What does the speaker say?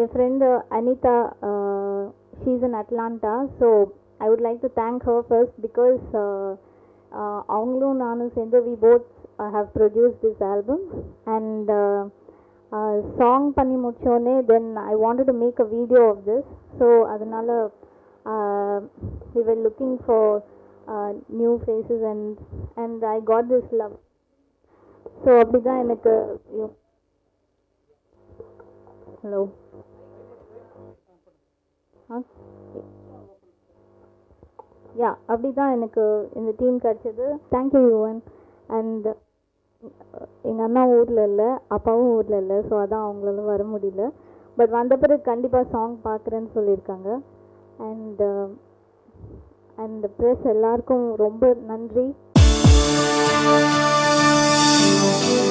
friend uh, Anita, uh, she's in Atlanta, so I would like to thank her first because uh, uh, அவங்களும் நானும் சேர்ந்து we both uh, have produced this album and uh, uh, song பண்ணி முடிச்சோடனே then I wanted to make a video of this so அதனால uh, we were looking for uh, new faces and and I got this love so அப்படி தான் எனக்கு hello யா அப்படி தான் எனக்கு இந்த டீம் கிடச்சிது தேங்க்யூ யுவன் அண்ட் எங்கள் அண்ணா ஊரில் இல்லை அப்பாவும் ஊரில் இல்லை ஸோ அதான் அவங்களால வர முடியல பட் வந்த பிறகு கண்டிப்பாக சாங் பார்க்குறேன்னு சொல்லியிருக்காங்க அண்ட் அண்ட் ப்ரெஸ் எல்லாருக்கும் ரொம்ப நன்றி